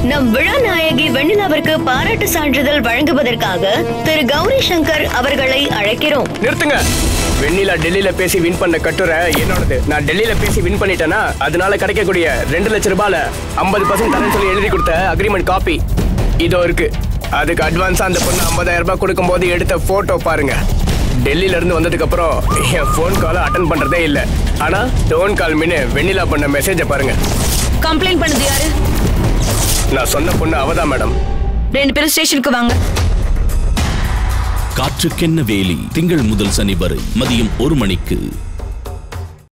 நம் விழா நாயகி வெண்ணிலாவிற்கு பாராட்டு சான்றிதழ் வழங்குவதற்காக திரு கௌரி சங்கர் அவர்களை அழைக்கிறோம் நிறுத்துங்க வெண்ணிலா டெல்லியில பேசி வின் பண்ண கட்டுரை என்னோடது நான் டெல்லியில பேசி வின் பண்ணிட்டேன்னா அதனால கிடைக்கக்கூடிய ரெண்டு லட்சம் ரூபாயில ஐம்பது பர்சன்ட் தரேன்னு சொல்லி எழுதி கொடுத்த அக்ரிமெண்ட் காப்பி இதோ இருக்கு அதுக்கு அட்வான்ஸா அந்த பொண்ணு ஐம்பதாயிரம் ரூபாய் கொடுக்கும்போது எடுத்த போட்டோ பாருங்க டெல்லியில இருந்து வந்ததுக்கு அப்புறம் என் ஃபோன் காலை அட்டன் பண்றதே இல்ல ஆனா டோன் கால் மீனு வெண்ணிலா பண்ண மெசேஜை பாருங்க கம்ப்ளைண்ட் பண்ணது யாரு நான் சொன்ன பொண்ணு அவதான் மேடம் ரெண்டு பேரும் ஸ்டேஷனுக்கு வாங்க காற்றுக்கென்ன வேலி திங்கள் முதல் சனி வரை மதியம் ஒரு மணிக்கு